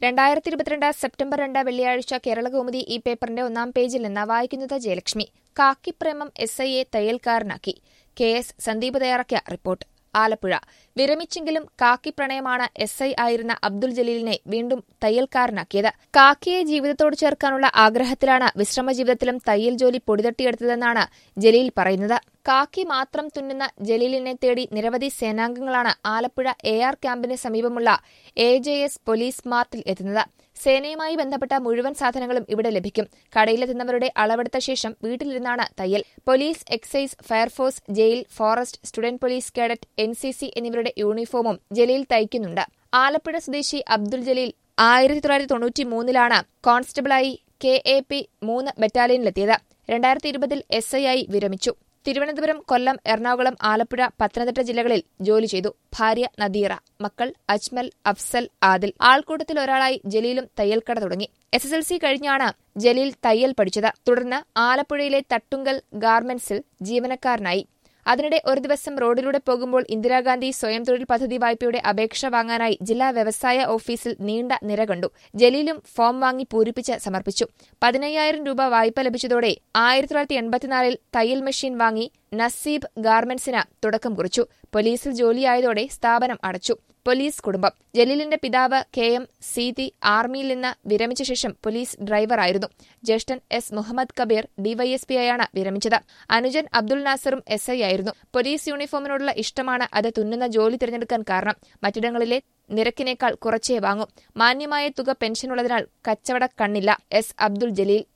രണ്ടായിരത്തി ഇരുപത്തിരണ്ട് സെപ്റ്റംബർ രണ്ട് വെള്ളിയാഴ്ച കേരളകൗമുദി ഈ പേപ്പറിന്റെ ഒന്നാം പേജിൽ നിന്ന് വായിക്കുന്നത് ജയലക്ഷ്മി കാക്കിപ്രേമം എസ് ഐ എ തയ്യൽക്കാരനാക്കി കെ എസ് സന്ദീപ് തയ്യാറാക്കിയ റിപ്പോർട്ട് ആലപ്പുഴ വിരമിച്ചെങ്കിലും കാക്കി പ്രണയമാണ് എസ് ഐ ആയിരുന്ന അബ്ദുൾ ജലീലിനെ വീണ്ടും തയ്യൽക്കാരനാക്കിയത് കാക്കിയെ ജീവിതത്തോട് ചേർക്കാനുള്ള ആഗ്രഹത്തിലാണ് വിശ്രമ ജീവിതത്തിലും തയ്യൽ ജോലി പൊടിതട്ടിയെടുത്തതെന്നാണ് ജലീൽ പറയുന്നത് കാക്കി മാത്രം തുന്നുന്ന ജലീലിനെ തേടി നിരവധി സേനാംഗങ്ങളാണ് ആലപ്പുഴ എ ആർ ക്യാമ്പിന് സമീപമുള്ള എ ജെ എസ് പോലീസ് മാർട്ടിൽ എത്തുന്നത് സേനയുമായി ബന്ധപ്പെട്ട മുഴുവൻ സാധനങ്ങളും ഇവിടെ ലഭിക്കും കടയിലെത്തുന്നവരുടെ അളവെടുത്ത ശേഷം വീട്ടിലിരുന്നാണ് തയ്യൽ police excise fire force jail forest student police cadet N C C എന്നിവരുടെ യൂണിഫോമും ജലീൽ തയ്ക്കുന്നുണ്ട് ആലപ്പുഴ സ്വദേശി അബ്ദുൾ ജലീൽ ആയിരത്തി തൊള്ളായിരത്തി തൊണ്ണൂറ്റി മൂന്നിലാണ് കോൺസ്റ്റബിളായി കെ എ പി മൂന്ന് ബറ്റാലിയനിലെത്തിയത് രണ്ടായിരത്തി ഇരുപതിൽ എസ് ഐ ആയി വിരമിച്ചു തിരുവനന്തപുരം കൊല്ലം എറണാകുളം ആലപ്പുഴ പത്തനംതിട്ട ജില്ലകളിൽ ജോലി ചെയ്തു ഭാര്യ നദീറ മക്കൾ അജ്മൽ അഫ്സൽ ആദിൽ ആൾക്കൂട്ടത്തിൽ ഒരാളായി ജലീലും തയ്യൽക്കട തുടങ്ങി എസ് എസ് എൽ സി കഴിഞ്ഞാണ് ജലീൽ തയ്യൽ പഠിച്ചത് തുടർന്ന് ആലപ്പുഴയിലെ തട്ടുങ്കൽ ഗാർമെന്റ്സിൽ ജീവനക്കാരനായി അതിനിടെ ഒരു ദിവസം റോഡിലൂടെ പോകുമ്പോൾ ഇന്ദിരാഗാന്ധി സ്വയം തൊഴിൽ പദ്ധതി വായ്പയുടെ അപേക്ഷ വാങ്ങാനായി ജില്ലാ വ്യവസായ ഓഫീസിൽ നീണ്ട നിര കണ്ടു ജലീലും ഫോം വാങ്ങി പൂരിപ്പിച്ച് സമർപ്പിച്ചു പതിനയ്യായിരം രൂപ വായ്പ ലഭിച്ചതോടെ ആയിരത്തി തൊള്ളായിരത്തി എൺപത്തിനാലിൽ തയ്യൽ മെഷീൻ വാങ്ങി നസീബ് ഗാർമെന്റ്സിന് തുടക്കം കുറിച്ചു പോലീസിൽ ജോലിയായതോടെ സ്ഥാപനം അടച്ചു പോലീസ് കുടുംബം ജലീലിന്റെ പിതാവ് കെ എം സീതി ആർമിയിൽ നിന്ന് വിരമിച്ച ശേഷം പോലീസ് ഡ്രൈവറായിരുന്നു ജ്യേഷ്ഠൻ എസ് മുഹമ്മദ് കബീർ ഡിവൈഎസ്പിയായാണ് വിരമിച്ചത് അനുജൻ അബ്ദുൾ നാസറും എസ് ഐ ആയിരുന്നു പോലീസ് യൂണിഫോമിനോടുള്ള ഇഷ്ടമാണ് അത് തുന്നുന്ന ജോലി തിരഞ്ഞെടുക്കാൻ കാരണം മറ്റിടങ്ങളിലെ നിരക്കിനേക്കാൾ കുറച്ചേ വാങ്ങും മാന്യമായ തുക പെൻഷനുള്ളതിനാൽ കച്ചവട കണ്ണില്ല എസ് അബ്ദുൾ ജലീൽ